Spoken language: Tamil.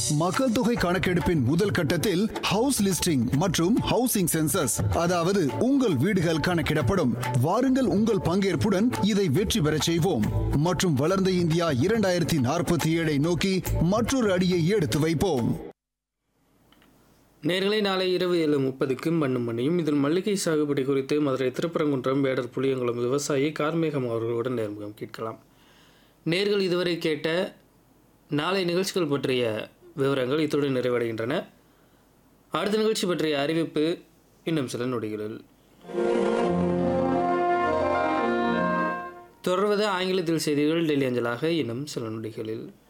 மக்கள் தொகை கணக்கெடுப்பின் முதல் கட்டத்தில் ஹவுஸ் லிஸ்டிங் மற்றும் ஹவுசிங் சென்சஸ் அதாவது உங்கள் வீடுகள் கணக்கிடப்படும் வாருங்கள் உங்கள் பங்கேற்புடன் இதை வெற்றி பெறச் செய்வோம் மற்றும் வளர்ந்த இந்தியா இரண்டாயிரத்தி நாற்பத்தி ஏழை நோக்கி மற்றொரு அடியை எடுத்து வைப்போம் நேர்களை நாளை இரவு ஏழு முப்பதுக்கு மண்ணும் மண்ணியும் இதில் மல்லிகை சாகுபடி குறித்து மதுரை திருப்பரங்குன்றம் வேடர் புளியங்குளம் விவசாயி கார்மேகம் அவர்களுடன் நேர்முகம் கேட்கலாம் நேர்கள் இதுவரை கேட்ட நாளை நிகழ்ச்சிகள் பற்றிய விவரங்கள் இத்துடன் நிறைவடைகின்றன அடுத்த நிகழ்ச்சி பற்றிய அறிவிப்பு இன்னும் சில நொடிகளில் தொடர்வது ஆங்கிலத்தில் செய்திகள் டெல்லி அஞ்சலாக இன்னும் சில நொடிகளில்